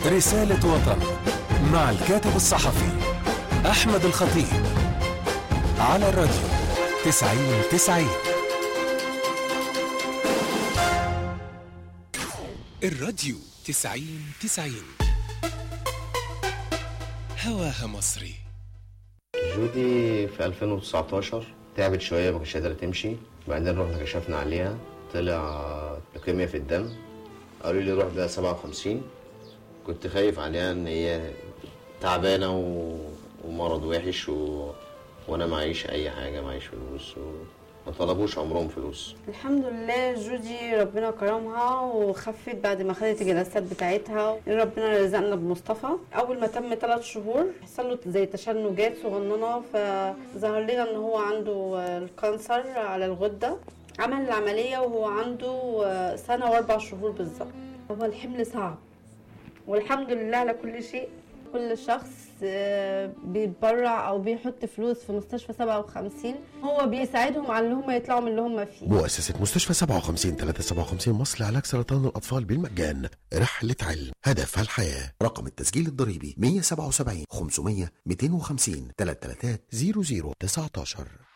رسالة وطن مع الكاتب الصحفي أحمد الخطيب على الراديو تسعين تسعين الراديو تسعين تسعين هواها مصري جودي في 2019 تعبت شوية ما كانتش قادرة تمشي بعدين رحنا كشفنا عليها طلع لوكيميا في الدم قالوا لي روح ده 57 كنت خايف عليها ان هي تعبانة و... ومرض وحش و... وانا معيش اي حاجة معيش فلوس وما طلبوش عمرهم فلوس الحمد لله جودي ربنا كرمها وخفت بعد ما خدت الجلسات بتاعتها ربنا رزقنا بمصطفى اول ما تم ثلاث شهور حصل له زي تشنجات صغننه فظهر لنا ان هو عنده الكانسر على الغده عمل العمليه وهو عنده سنه واربع شهور بالظبط هو الحمل صعب والحمد لله على كل شيء كل شخص آه، بيتبرع او بيحط فلوس في مستشفى 57 هو بيساعدهم على ان هم يطلعوا من اللي هم فيه مؤسسة مستشفى 57 357 مصر لعلاج سرطان الأطفال بالمجان رحلة علم هدفها الحياة رقم التسجيل الضريبي 177 500 250 333 00 19